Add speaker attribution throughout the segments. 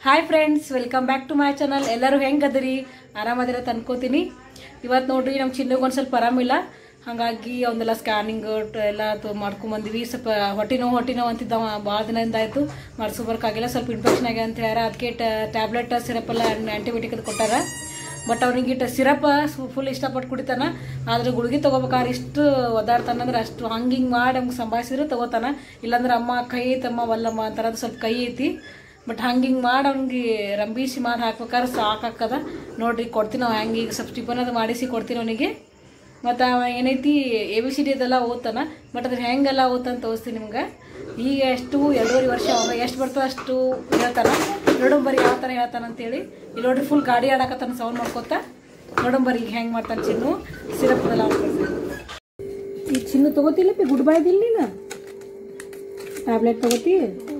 Speaker 1: Hi friends welcome back to my channel ಎಲ್ಲರೂ ಹೆಂಗೆ ಅದರಿ ಆರಾಮದಿರ ಅನ್ಕೋತೀನಿ ಇವತ್ತು ನೋಡ್ರಿ ನಮ್ಮ ಚಿನ್ನಗೆ ಒಂದು ಸ್ವಲ್ಪ ಆರಾಮಿಲ್ಲ ಹಾಗಾಗಿ ಅವನ್ನೆಲ್ಲ ಸ್ಕ್ಯಾನಿಂಗ್ ಎಲ್ಲ ತ- ಮಾಡ್ಕೊಂಬಂದಿವಿ ಸ್ವಲ್ಪ ಹೊಟ್ಟೆ ನೋವು ಹೊಟ್ಟೆ ನೋವು ಅಂತಿದ್ದಾವ ಭಾಳ ದಿನದಿಂದ ಆಯಿತು ಮಾಡಿಸ್ಕೊಬರ್ಕಾಗಿಲ್ಲ ಸ್ವಲ್ಪ ಇನ್ಫೆಕ್ಷನ್ ಆಗ್ಯದ ಅಂತ ಹೇಳ್ಯಾರ ಅದಕ್ಕೆ ಟ್ಯಾಬ್ಲೆಟ್ ಸಿರಪ್ ಎಲ್ಲ ಆ್ಯಂಟಿಬಯೋಟಿಕ್ ಅದು ಕೊಟ್ಟಾರ ಬಟ್ ಅವ್ನಿಗೆ ಇಟ್ಟು ಸಿರಪ್ ಫುಲ್ ಇಷ್ಟಪಟ್ಟು ಕುಡಿತಾನ ಆದ್ರೆ ಗುಳಿಗೆ ತಗೋಬೇಕಾದ್ರೆ ಇಷ್ಟು ಒದಾಡ್ತಾನಂದ್ರೆ ಅಷ್ಟು ಹಂಗೆ ಹಿಂಗೆ ಮಾಡಿ ಹಂಗೆ ಸಂಭಾಳಿಸಿದ್ರೆ ತಗೋತಾನ ಇಲ್ಲಾಂದ್ರೆ ಅಮ್ಮ ಕೈ ಐತಮ್ಮ ವಲ್ಲಮ್ಮ ಅಂತಾರ ಅದು ಸ್ವಲ್ಪ ಕೈ ಐತಿ ಬಟ್ ಹಂಗೆ ಹಿಂಗೆ ಮಾಡಿ ಅವ್ನಿಗೆ ರಂಬೀಸಿ ಮಾಡಿ ಹಾಕ್ಬೇಕಾದ್ರೆ ಸಾಕಾಕದ ನೋಡ್ರಿ ಕೊಡ್ತೀನಿ ನಾವು ಹಂಗೆ ಈಗ ಸ್ವಲ್ಪ ಟಿಫನ್ ಅದು ಮಾಡಿಸಿ ಕೊಡ್ತೀನಿ ಅವನಿಗೆ ಮತ್ತು ಅವ ಏನೈತಿ ಎ ಬಿ ಸಿ ಡಿ ಅದೆಲ್ಲ ಓದ್ತಾನ ಬಟ್ ಅದ್ರ ಹೆಂಗೆಲ್ಲ ಓದ್ತಾನ ತೋರಿಸ್ತೀನಿ ನಿಮ್ಗೆ ಈಗ ಎಷ್ಟು ಎರಡೂವರೆ ವರ್ಷ ಅವಾಗ ಎಷ್ಟು ಬರ್ತದೆ ಅಷ್ಟು ಹೇಳ್ತಾನ ನೋಡಂಬರಿ ಯಾವ ಥರ ಹೇಳ್ತಾನ ಅಂತೇಳಿ ಇಲ್ಲಿ ನೋಡ್ರಿ ಫುಲ್ ಗಾಡಿ ಆಡಕತ್ತಾನ ಸೌಂಡ್ ಮಾಡ್ಕೊತ ನೋಡಂಬರಿ ಈಗ ಹೆಂಗೆ ಮಾಡ್ತಾನೆ ಚಿನ್ನು ಸಿರಪ್ ಅದೆಲ್ಲ ಈ ಚಿನ್ನು ತಗೋತಿಲ್ಲಪ್ಪಿ ಗುಡ್ ಬಾಯ್ದಿಲ್ಲ ನೀನು ಟ್ಯಾಬ್ಲೆಟ್ ತಗೋತಿ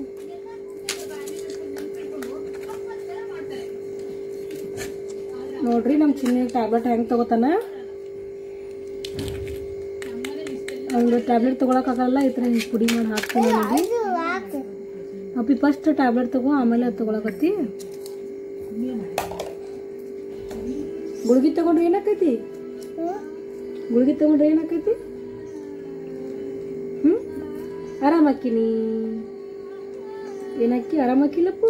Speaker 1: ನೋಡ್ರಿ ನಮ್ಮ ಚಿನ್ನ ಟ್ಯಾಬ್ಲೆಟ್ ಹೆಂಗೆ ತಗೋತಾನ ಅವ್ನು ಟ್ಯಾಬ್ಲೆಟ್ ತೊಗೊಳಕ್ಕಾಗಲ್ಲ ಈ ಥರ ಹಿಂಗೆ ಪುಡಿ ಮಾಡಿ ಹಾಕ್ತೀನಿ ನೋಡಿ ಅಪ್ಪಿ ಫಸ್ಟ್ ಟ್ಯಾಬ್ಲೆಟ್ ತಗೋ ಆಮೇಲೆ ಅದು ತೊಗೊಳಕತ್ತಿ ಗುಳ್ಗಿ ತಗೊಂಡ್ರೆ ಏನಾಕೈತಿ ಗುಳ್ಗಿ ತಗೊಂಡ್ರೆ ಏನಾಕೈತಿ ಹ್ಞೂ ಆರಾಮಾಕಿನಿ ಏನಾಕಿ ಆರಾಮಾಕಿಲ್ಲಪ್ಪು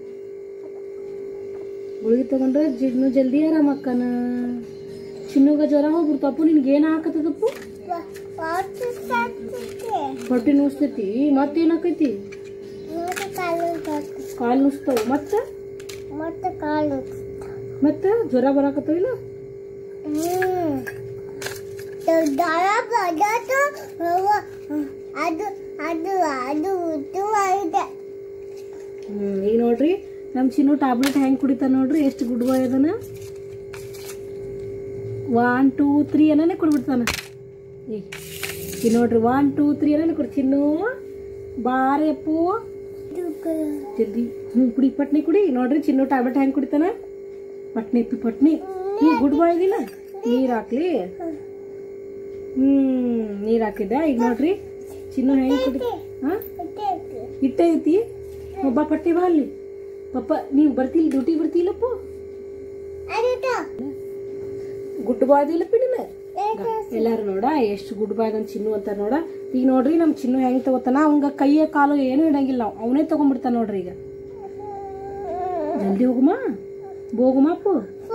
Speaker 1: ಗುಳಿಗೆ ತಗೊಂಡ್ರೆ ಜಿನ್ನು ಜಲ್ದಿ ಆರಾಮಕ್ಕನ ಚಿನ್ನುಗ ಜ್ವರ ಹೋಗ್ಬಿಡ್ತಪ್ಪು ನಿನ್ಗೆ ಏನು ಹಾಕತ್ತದಪ್ಪು ಹೊಟ್ಟೆ ನುಸ್ತೈತಿ ಮತ್ತೇನಾಕೈತಿ ಕಾಲು ನುಸ್ತಾವ ಮತ್ತ
Speaker 2: ಮತ್ತೆ ಕಾಲು
Speaker 1: ಮತ್ತ ಜ್ವರ ಬರಾಕತ್ತಾವಿಲ್ಲ
Speaker 2: ದರ ಬದತು ಅದು ಅದು ಅದು ಉತ್ತಮ ಇದೆ
Speaker 1: ಹ್ಮ್ ಈಗ ನೋಡ್ರಿ ನಮ್ಮ ಚಿನ್ನು ಟ್ಯಾಬ್ಲೆಟ್ ಹೆಂಗ್ ಕುಡಿತಾನ ನೋಡ್ರಿ ಎಷ್ಟು ಗುಡ್ ಬಾಯ್ ಅದನ ಒನ್ ಟೂ ತ್ರೀ ಅನ್ನನೇ ಕುಡ್ಬಿಡ್ತಾನ ಈಗ ಈಗ ನೋಡ್ರಿ ಒನ್ ಟೂ ತ್ರೀ ಅನ್ನನೇ ಕುಡಿ ಚಿನ್ನು ಬಾರೆ ಅಪ್ಪು ಜಲ್ದಿ ಹ್ಞೂ ಕುಡಿ ಪಟ್ನಿ ಕುಡಿ ನೋಡ್ರಿ ಚಿನ್ನು ಟ್ಯಾಬ್ಲೆಟ್ ಹೆಂಗ್ ಕುಡಿತಾನ ಪಟ್ನಿ ಅಪ್ಪಿ ಪಟ್ನಿ ಈ ಗುಡ್ ಬಾಯ್ ಇದಿಲ್ಲ ನೀರ್ ಹಾಕ್ಲಿ ಹ್ಮ್ ನೀರ್ ಹಾಕಿದ್ದೆ ಈಗ ನೋಡ್ರಿ ಚಿನ್ನು ಹೆಂಗ್ ಕುಡಿ ಹಾ ಇಟ್ಟೆ ಐತಿ ಒಬ್ಬ ಪಟ್ಟಿ ಬಾ ಅಲ್ಲಿ ಪಪ್ಪ ನೀವು ಬರ್ತಿಲ್ಲ ಡ್ಯೂಟಿ ಬರ್ತಿಲ್ಲಪ್ಪ ಗುಡ್ ಬಾಯ್ ಇಲ್ಲಪ್ಪ ನೀನು ಎಲ್ಲಾರು ನೋಡ ಎಷ್ಟು ಗುಡ್ ಬಾಯ್ ಅಂತ ಚಿನ್ನು ಅಂತಾರ ನೋಡ ಈಗ ನೋಡ್ರಿ ನಮ್ ಚಿನ್ನು ಹೆಂಗ್ ತಗೋತಾನ ಅವಂಗ ಕೈಯ ಕಾಲು ಏನು ಇಡಂಗಿಲ್ಲ ಅವ ಅವನೇ ತಗೊಂಡ್ಬಿಡ್ತಾನ ನೋಡ್ರಿ ಈಗ ಜಲ್ದಿ ಹೋಗುಮ ಹೋಗುಮ ಅಪ್ಪು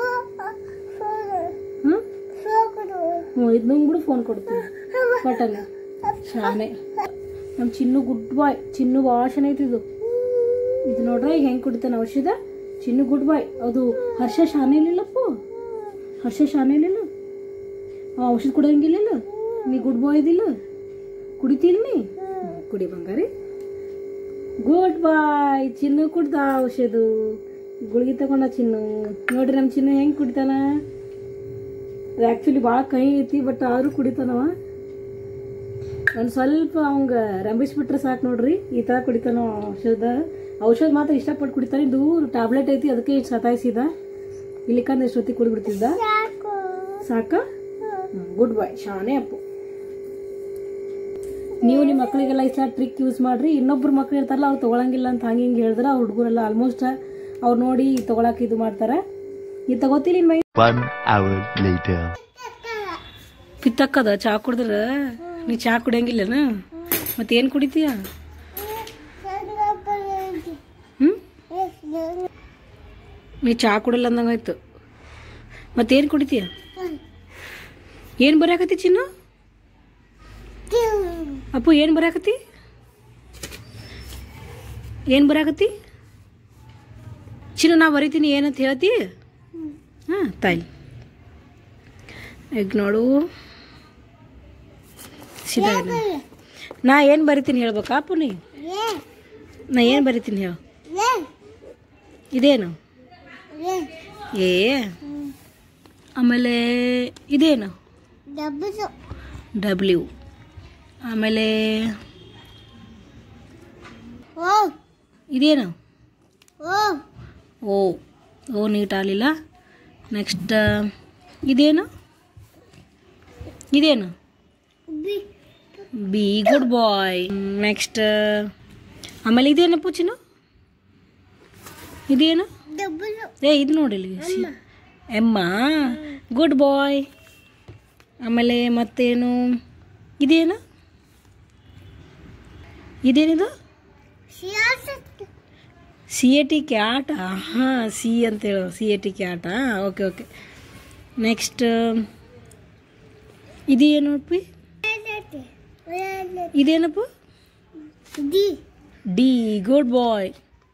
Speaker 1: ಹ್ಮ್ ಹ್ಞೂ ಇದು ಬಿಡು ಫೋನ್ ಕೊಡ್ತೀನಿ ಬಟನ್ ಶಾನೆ ನಮ್ ಚಿನ್ನು ಗುಡ್ ಬಾಯ್ ಚಿನ್ನು ವಾಸನೆ ಐತಿ ಇದು ಇದು ನೋಡ್ರ ಈಗ ಹೆಂಗ್ ಕುಡಿತಾನ ಔಷಧ ಚಿನ್ನು ಗುಡ್ ಬಾಯ್ ಅದು ಹರ್ಷ ಶಾನೆ ಇಲ್ಲಪ್ಪ ಹರ್ಷ ಶಾನೆ ಇಲ್ಲ ಆ ಔಷಧ ಕುಡಿಯಂಗಿಲ್ಲ ನೀ ಗುಡ್ ಬಾಯ್ ಇದಿಲ್ಲ ಕುಡಿತಿಲ್ ನೀ ಹ್ಮ್, ಕುಡಿ ಬಂಗಾರಿ ಗುಡ್ ಬಾಯ್ ಚಿನ್ನು ಕುಡ್ದ ಔಷಧ ಗುಳಿಗೆ ತಗೊಂಡ ಚಿನ್ನು ನೋಡ್ರಿ ನಮ್ಮ ಚಿನ್ನು ಹೆಂಗ್ ಕುಡಿತಾನ ಆ್ಯಕ್ಚುಲಿ ಭಾಳ ಕೈ ಐತಿ ಬಟ್ ಆದ್ರೂ ಕುಡಿತಾನವ ಒಂದು ಸ್ವಲ್ಪ ಅವಂಗ ರಂಬಿಸ್ಬಿಟ್ರೆ ಸಾಕು ನೋಡ್ರಿ ಈ ಥರ ಕುಡಿತಾನ ಔಷಧ ಔಷಧ ಮಾತ್ರ ಇಷ್ಟಪಟ್ಟು ಕುಡಿತಾನೆ ಇದು ಟ್ಯಾಬ್ಲೆಟ್ ಐತಿ ಅದಕ್ಕೆ ಇಷ್ಟು ಸತಾಯಿಸಿದ ಇಲ್ಲಿಕಂದ್ರೆ ಎಷ್ಟೊತ್ತಿಗೆ ಕುಡಿಬಿಡ್ತಿದ್ದ ಸಾಕ ಗುಡ್ ಬಾಯ್ ಶಾನೆ ಅಪ್ಪು ನೀವು ನಿಮ್ಮ ಮಕ್ಕಳಿಗೆಲ್ಲ ಈ ಸಲ ಟ್ರಿಕ್ ಯೂಸ್ ಮಾಡ್ರಿ ಇನ್ನೊಬ್ರು ಮಕ್ಳು ಇರ್ತಾರಲ್ಲ ಅವ್ರು ತಗೊಳಂಗಿಲ್ಲ ಅಂತ ಹಂಗೆ ಹಿಂಗೆ ಹೇಳಿದ್ರೆ ಅವ್ರ ಹುಡುಗರೆಲ್ಲ ಆಲ್ಮೋಸ್ಟ್ ಅವ್ರು ನೋಡಿ ತಗೊಳಕ್ ಇದು ಮಾಡ್ತಾರ ಈ ತಗೋತಿಲ್ಲ ಇನ್ ಮೈ
Speaker 3: One hour later.
Speaker 1: ಕಿತ್ತಕ್ಕದ ಚಾ ಕುಡಿದ್ರ ನೀ ಚಾ ಕುಡಿಯಂಗಿಲ್ಲನ ಮತ್ತೇನು ಕುಡಿತೀಯ ಹ್ಞೂ ನೀ ಚಾ ಕುಡಲ್ಲ ಅಂದಂಗಾಯ್ತು ಮತ್ತೇನು ಕುಡಿತೀಯ ಏನು ಬರೆಯಾಕತಿ ಚಿನ್ನು ಅಪ್ಪು ಏನು ಬರೆಯಾಕತಿ ಏನು ಬರೆಯಾಕತಿ ಚಿನ್ನು ನಾ ಬರಿತೀನಿ ಏನಂತ ಹೇಳ್ತಿ ಹಾಂ ತಾಯಿ ಈಗ ನೋಡು ಸಿದಾ ಇದೆ. ನಾ ಏನು ಬರಿತೀನಿ ಹೇಳ್ಬೇಕಾ ಅಪ್ಪು ನೀ ನಾ ಏನು ಬರಿತೀನಿ ಹೇಳು ಇದೇನು ಏ ಆಮೇಲೆ ಇದೇನು
Speaker 2: ಡಬ್ಬು
Speaker 1: ಡಬ್ಲ್ಯೂ ಆಮೇಲೆ
Speaker 2: ಓ
Speaker 1: ಇದೇನು
Speaker 2: ಓ
Speaker 1: ಓ ಓ ನೀಟ್ ಆಗಲಿಲ್ಲ ನೆಕ್ಸ್ಟ್ ಇದೇನು ಇದೇನು
Speaker 2: B
Speaker 1: B good boy next ಆಮೇಲೆ ಇದೇನಪ್ಪ ಚಿನ್ನು ಇದೇನು
Speaker 2: ಡಬ್ಬಲು
Speaker 1: ಏ ಇದು ನೋಡಿಲಿ ಎಮ್ಮ ಗುಡ್ ಬಾಯ್ ಆಮೇಲೆ ಮತ್ತೇನು ಇದೇನು ಇದೇನಿದು
Speaker 2: ಸಿಯಾಸತ್
Speaker 1: ಸಿ ಎ ಟಿ ಕ್ಯಾಟ ಹಾಂ ಸಿ ಅಂತ ಹೇಳು C A T cat okay okay next ಇದೇನಪ್ಪಿ ಇದೇನಪ್ಪ
Speaker 2: D
Speaker 1: D good boy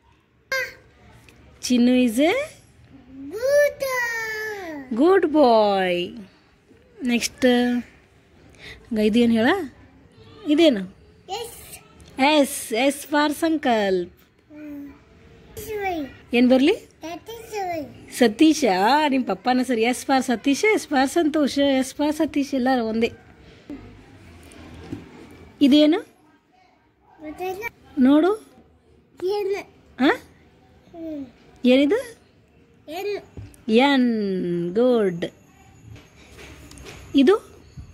Speaker 1: Chinnu is A
Speaker 2: good
Speaker 1: good boy next ಇದೇನು ಹೇಳ ಇದೇನು
Speaker 2: S
Speaker 1: S S for Sankalp
Speaker 2: ಸೈ
Speaker 1: ಏನು ಬರಲಿ
Speaker 2: ದಟ್ ಇಸ್ ಸೈ
Speaker 1: ಸತೀಶ ನಿಮ್ಮ ಪಪ್ಪನ ಸರಿ S for Satish S for Santosh S for Satish ಎಲ್ಲರೂ ಒಂದೇ ಇದೇನು
Speaker 2: ಮೊದಲ
Speaker 1: ನೋಡು
Speaker 2: ಏನು
Speaker 1: ಹಾಂ ಏನಿದು
Speaker 2: ಏನು
Speaker 1: ಎನ್ ಗುಡ್ ಇದು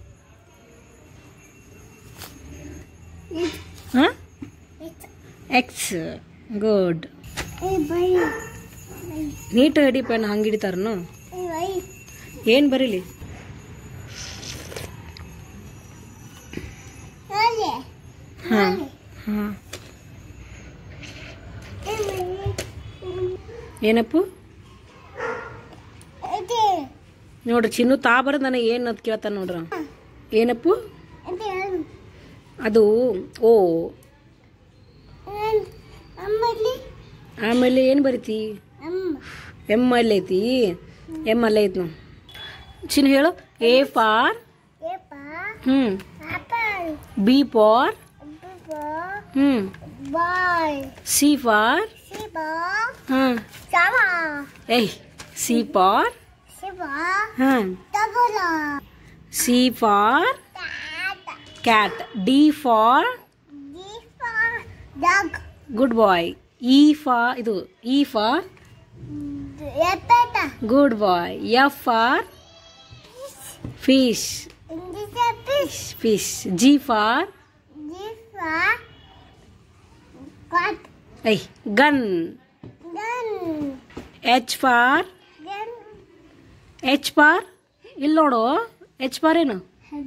Speaker 1: ಹಾಂ ಎಕ್ಸ್ ಗುಡ್
Speaker 2: ಏ ಬೈ
Speaker 1: ನೀಟ್ ಹಿಡಿ ಪೆನ್ ಹಂಗೆ ಹಿಡಿತಾರನು
Speaker 2: ಏ ಬೈ
Speaker 1: ಏನು ಬರೀಲಿ
Speaker 2: ಅಲೆ
Speaker 1: ಹಾಂ ಹಾಂ
Speaker 2: ಏ ಬೈ
Speaker 1: ಏನಪ್ಪು
Speaker 2: ಅದೇ
Speaker 1: ನೋಡ್ರಿ ಚಿನ್ನು ತಾ ಬರೋದು ನನಗೆ ಏನು ಅಂತ ಕೇಳ್ತಾನೆ ನೋಡ್ರ ಏನಪ್ಪು
Speaker 2: ಅದೇ
Speaker 1: ಅದು ಓ
Speaker 2: ಅಮ್ಮಲ್ಲಿ
Speaker 1: ಆಮೇಲೆ ಏನು ಬರಿತಿ
Speaker 2: ಅಮ್ಮ
Speaker 1: ಎಮ್ ಅಲ್ಲಿ ಐತಿ ಎಮ್ ಅಲ್ಲೇ ಐತಿ ನಾವು ಚಿನ್ನು ಹೇಳು ಎ ಫಾರ್
Speaker 2: ಏಪ
Speaker 1: ಹ್ಞೂ
Speaker 2: ಆಪಲ್
Speaker 1: ಬಿ ಫಾರ್
Speaker 2: ಅಬ್ಬ
Speaker 1: ಹ್ಞೂ
Speaker 2: ಬಾಯ್
Speaker 1: ಸಿ ಫಾರ್
Speaker 2: ಸಿಬ
Speaker 1: ಹಾಂ
Speaker 2: ಸಮ
Speaker 1: ಏಯ್ ಸಿ ಫಾರ್
Speaker 2: ಸಿಬ
Speaker 1: ಹಾಂ
Speaker 2: ಡಬಲ
Speaker 1: ಸಿ ಫಾರ್
Speaker 2: ಟಾಟ
Speaker 1: cat D for
Speaker 2: D for dog
Speaker 1: good boy E for ಇದು ಇ ಫಾರ್
Speaker 2: ಎಪ್ಪೆಟ
Speaker 1: good boy F for fish
Speaker 2: ಇಂದಿಸ fish
Speaker 1: fish G for
Speaker 2: D for cut
Speaker 1: I gun
Speaker 2: gun
Speaker 1: H for
Speaker 2: gun
Speaker 1: H for ಇಲ್ಲಿ ನೋಡು H for ಏನು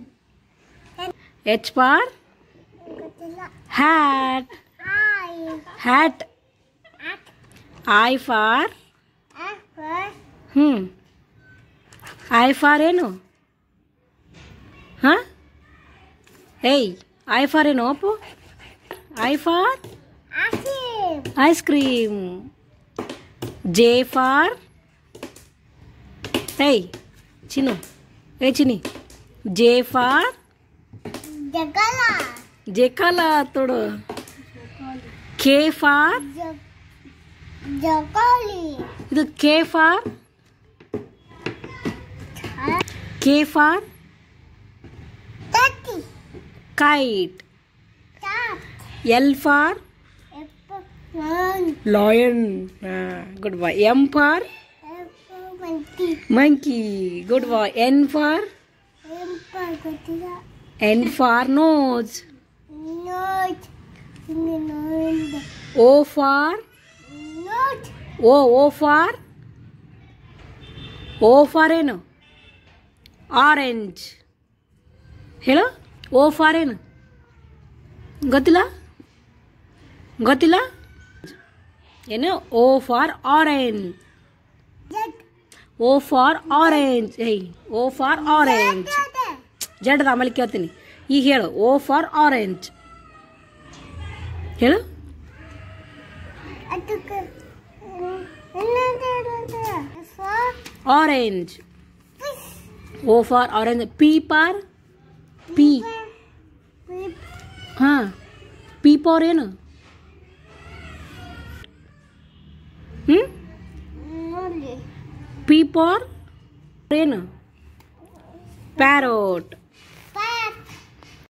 Speaker 1: H for
Speaker 2: ಗೊತ್ತಿಲ್ಲ
Speaker 1: hat
Speaker 2: I
Speaker 1: hat
Speaker 2: at
Speaker 1: I for
Speaker 2: apple
Speaker 1: ಹ್ಞೂ I for ಏನು ಹಾಂ ಏಯ್ I for ಏನು ಅಪ್ಪು I for
Speaker 2: awesome
Speaker 1: ice cream J for ಏಯ್ ಚಿನ್ನು ಏ ಚಿನಿ ಜೆ ಫಾರ್
Speaker 2: ಜಗಲ
Speaker 1: ಜೆಕಾಲ ತೋಡು ಕೆ ಫಾರ್
Speaker 2: ಜಗೋಲಿ
Speaker 1: ಇದು ಕೆ ಫಾರ್ ಕೆ ಫಾರ್
Speaker 2: ತತ್ತಿ
Speaker 1: ಕೈಟ್
Speaker 2: ಟಾಪ್
Speaker 1: ಎಲ್ ಫಾರ್
Speaker 2: ಎಪ್ಪ ನನ್
Speaker 1: lion good boy M for
Speaker 2: ಎಪ್ಪ ಮಂತಿ
Speaker 1: monkey good boy N for
Speaker 2: ಎಂಪ ಗೊತ್ತಿಲ್ಲ
Speaker 1: ಎನ್ ಫಾರ್ ನೋಸ್
Speaker 2: ನೋಟ್ ಇನ್ನು ನೋಡಿದೆ
Speaker 1: O for
Speaker 2: note
Speaker 1: O O for O for ಏನು ಆರೆಂಜ್ ಹೇಳು ಓ ಫಾರ್ ಏನು ಗೊತ್ತಿಲ್ಲ ಗೊತ್ತಿಲ್ಲ ಏನು O for orange
Speaker 2: Jat
Speaker 1: O for orange ಏಯ್ ಓ ಫಾರ್ ಆರೆಂಜ್
Speaker 2: ಅದೇ
Speaker 1: ಜಡ್ದ ಆಮೇಲೆ ಕೇಳ್ತೀನಿ ಈಗ ಹೇಳು ಓ ಫಾರ್ ಆರೆಂಜ್ ಹೇಳು
Speaker 2: ಅದಕ್ಕೆ ಇನ್ನೊಂದು ಏನಂದ್ರೆ for
Speaker 1: orange O for orange P for P ಹಾಂ ಪಿ ಪಾರ್ ಏನು ಹ್ಞೂ
Speaker 2: ನೋಡಿ
Speaker 1: ಪಿ ಪಾರ್ ಏನು ಪ್ಯಾರೋಟ್